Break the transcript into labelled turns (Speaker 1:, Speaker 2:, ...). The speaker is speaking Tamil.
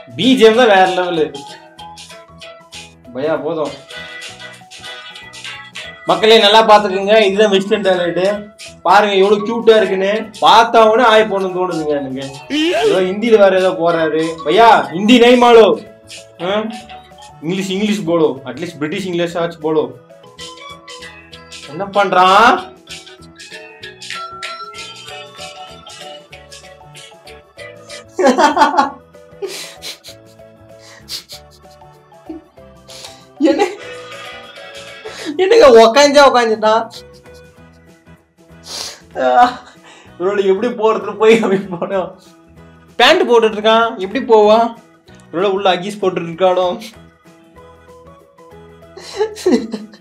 Speaker 1: பிஜிஎம் தான் வேற லெவலு பையா போதும் மக்களே நல்லா பாத்துக்கோங்க இதுதான் வெஸ்டர்ன் டாய்லெட் பாருங்க எவ்வளவு கியூட்டா இருக்குன்னு பார்த்தா உடனே ஆய் போகணும்னு தோணுதுங்க எனக்கு ஏதோ ஹிந்தியில வேற ஏதோ போறாரு பையா ஹிந்தி நை மாலோ हाँ? இங்கிலீஷ் இங்கிலீஷ் போலோ அட்லீஸ்ட் பிரிட்டிஷ் இங்கிலீஷ் ஆச்சு போலோ என்ன பண்றான் என்ன என்னங்க உக்காஞ்சா உக்காந்துட்டான் இவரோட எப்படி போறதுன்னு போய் அப்படி போனோம் பேண்ட் போட்டுட்டு இருக்கான் எப்படி போவான் இவரோட உள்ள அகீஸ் போட்டுட்டு இருக்கானோ